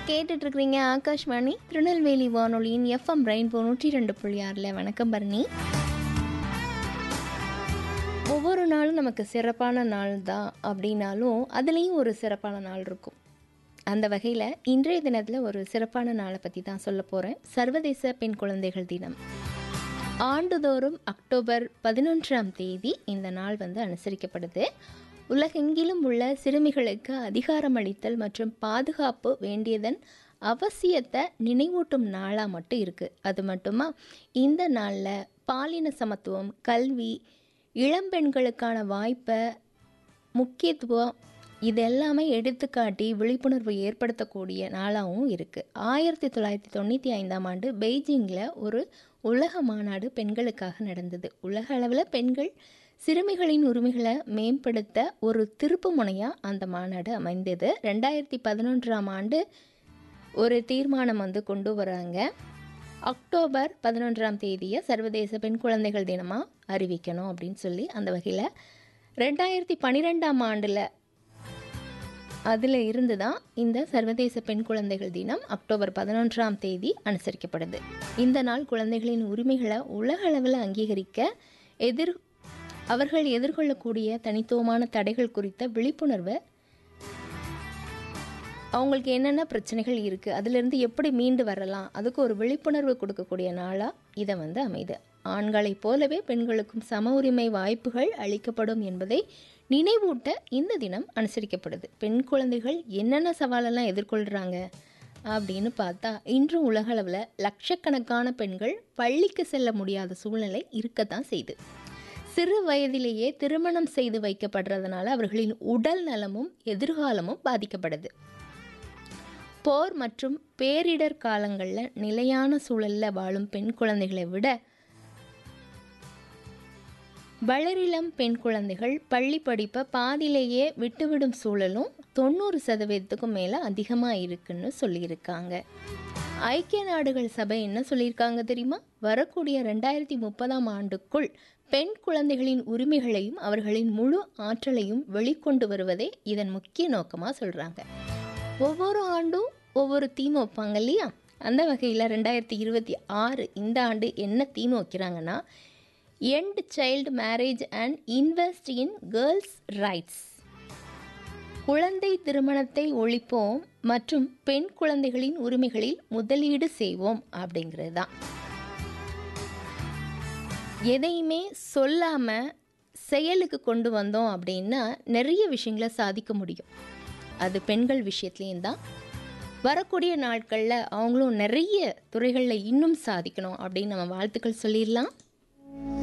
கேட்டுட்டு இருக்கிறீங்க ஆகாஷ்வாணி திருநெல்வேலி வானொலியின் எஃப்எம் ரெயின்போ நூற்றி ரெண்டு புள்ளி ஆறில் வணக்கம் பரணி ஒவ்வொரு நாளும் நமக்கு சிறப்பான நாள் தான் அப்படின்னாலும் அதுலேயும் ஒரு சிறப்பான நாள் இருக்கும் அந்த வகையில் இன்றைய தினத்தில் ஒரு சிறப்பான நாளை பற்றி தான் சொல்ல போகிறேன் சர்வதேச பெண் குழந்தைகள் தினம் ஆண்டுதோறும் அக்டோபர் பதினொன்றாம் தேதி இந்த நாள் வந்து அனுசரிக்கப்படுது உலகெங்கிலும் உள்ள சிறுமிகளுக்கு அதிகாரமளித்தல் மற்றும் பாதுகாப்பு வேண்டியதன் அவசியத்தை நினைவூட்டும் நாளாக மட்டும் இருக்குது அது மட்டுமா இந்த நாளில் பாலின சமத்துவம் கல்வி இளம்பெண்களுக்கான வாய்ப்பை முக்கியத்துவம் இதெல்லாமே எடுத்துக்காட்டி விழிப்புணர்வு ஏற்படுத்தக்கூடிய நாளாகவும் இருக்குது ஆயிரத்தி தொள்ளாயிரத்தி தொண்ணூற்றி ஐந்தாம் ஆண்டு பெய்ஜிங்கில் ஒரு உலக மாநாடு பெண்களுக்காக நடந்தது உலக அளவில் பெண்கள் சிறுமிகளின் உரிமைகளை மேம்படுத்த ஒரு திருப்பு முனையாக அந்த மாநாடு அமைந்தது ரெண்டாயிரத்தி பதினொன்றாம் ஆண்டு ஒரு தீர்மானம் வந்து கொண்டு வராங்க அக்டோபர் பதினொன்றாம் தேதியை சர்வதேச பெண் குழந்தைகள் தினமாக அறிவிக்கணும் அப்படின்னு சொல்லி அந்த வகையில் ரெண்டாயிரத்தி பன்னிரெண்டாம் ஆண்டில் அதில் இருந்து தான் இந்த சர்வதேச பெண் குழந்தைகள் தினம் அக்டோபர் பதினொன்றாம் தேதி அனுசரிக்கப்படுது இந்த நாள் குழந்தைகளின் உரிமைகளை உலக அளவில் அங்கீகரிக்க எதிர் அவர்கள் எதிர்கொள்ளக்கூடிய தனித்துவமான தடைகள் குறித்த விழிப்புணர்வை அவங்களுக்கு என்னென்ன பிரச்சனைகள் இருக்குது அதிலிருந்து எப்படி மீண்டு வரலாம் அதுக்கு ஒரு விழிப்புணர்வு கொடுக்கக்கூடிய நாளாக இதை வந்து அமைது ஆண்களைப் போலவே பெண்களுக்கும் சம உரிமை வாய்ப்புகள் அளிக்கப்படும் என்பதை நினைவூட்ட இந்த தினம் அனுசரிக்கப்படுது பெண் குழந்தைகள் என்னென்ன சவாலெல்லாம் எதிர்கொள்கிறாங்க அப்படின்னு பார்த்தா இன்றும் உலகளவில் லட்சக்கணக்கான பெண்கள் பள்ளிக்கு செல்ல முடியாத சூழ்நிலை இருக்கத்தான் செய்யுது சிறு வயதிலேயே திருமணம் செய்து வைக்கப்படுறதுனால அவர்களின் உடல் நலமும் எதிர்காலமும் பாதிக்கப்படுது போர் மற்றும் பேரிடர் காலங்களில் நிலையான சூழலில் வாழும் பெண் குழந்தைகளை விட வளரிளம் பெண் குழந்தைகள் பள்ளி படிப்பை பாதியிலேயே விட்டுவிடும் சூழலும் தொண்ணூறு சதவீதத்துக்கும் மேலே அதிகமாக இருக்குன்னு சொல்லியிருக்காங்க ஐக்கிய நாடுகள் சபை என்ன சொல்லியிருக்காங்க தெரியுமா வரக்கூடிய ரெண்டாயிரத்தி முப்பதாம் ஆண்டுக்குள் பெண் குழந்தைகளின் உரிமைகளையும் அவர்களின் முழு ஆற்றலையும் வெளிக்கொண்டு வருவதே இதன் முக்கிய நோக்கமாக சொல்கிறாங்க ஒவ்வொரு ஆண்டும் ஒவ்வொரு தீம் வைப்பாங்க இல்லையா அந்த வகையில் ரெண்டாயிரத்தி இருபத்தி ஆறு இந்த ஆண்டு என்ன தீம் வைக்கிறாங்கன்னா end child marriage and invest in girls rights குழந்தை திருமணத்தை ஒழிப்போம் மற்றும் பெண் குழந்தைகளின் உரிமைகளில் முதலீடு செய்வோம் அப்படிங்கிறது தான் எதையுமே சொல்லாமல் செயலுக்கு கொண்டு வந்தோம் அப்படின்னா நிறைய விஷயங்களை சாதிக்க முடியும் அது பெண்கள் விஷயத்துலேயும் தான் வரக்கூடிய நாட்களில் அவங்களும் நிறைய துறைகளில் இன்னும் சாதிக்கணும் அப்படின்னு நம்ம வாழ்த்துக்கள் சொல்லிடலாம்